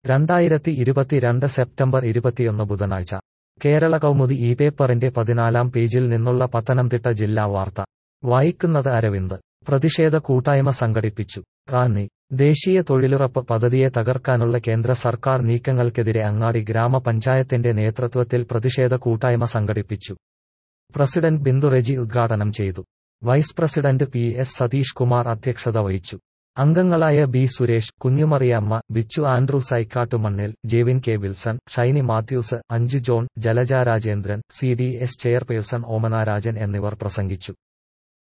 രണ്ടായിരത്തി ഇരുപത്തിരണ്ട് സെപ്റ്റംബർ ഇരുപത്തിയൊന്ന് ബുധനാഴ്ച കേരള കൗമുദി ഈ പേപ്പറിന്റെ പതിനാലാം പേജിൽ നിന്നുള്ള പത്തനംതിട്ട ജില്ലാ വാർത്ത വായിക്കുന്നത് അരവിന്ദ് പ്രതിഷേധ കൂട്ടായ്മ സംഘടിപ്പിച്ചു റാന്നി ദേശീയ തൊഴിലുറപ്പ് പദ്ധതിയെ തകർക്കാനുള്ള കേന്ദ്ര സർക്കാർ നീക്കങ്ങൾക്കെതിരെ അങ്ങാടി ഗ്രാമപഞ്ചായത്തിന്റെ നേതൃത്വത്തിൽ പ്രതിഷേധ കൂട്ടായ്മ സംഘടിപ്പിച്ചു പ്രസിഡന്റ് ബിന്ദു റെജി ഉദ്ഘാടനം ചെയ്തു vice president P S Satheesh Kumar അധ്യക്ഷത വഹിച്ചു അംഗങ്ങളായ B Suresh Kunjumariyamma Bichu Andrew Saikkattumannil Jevin K Wilson Shiny Mathews Anju John Jalaja Rajendran C D S chairperson Omana Rajan എന്നിവർ പ്രസംഗിച്ചു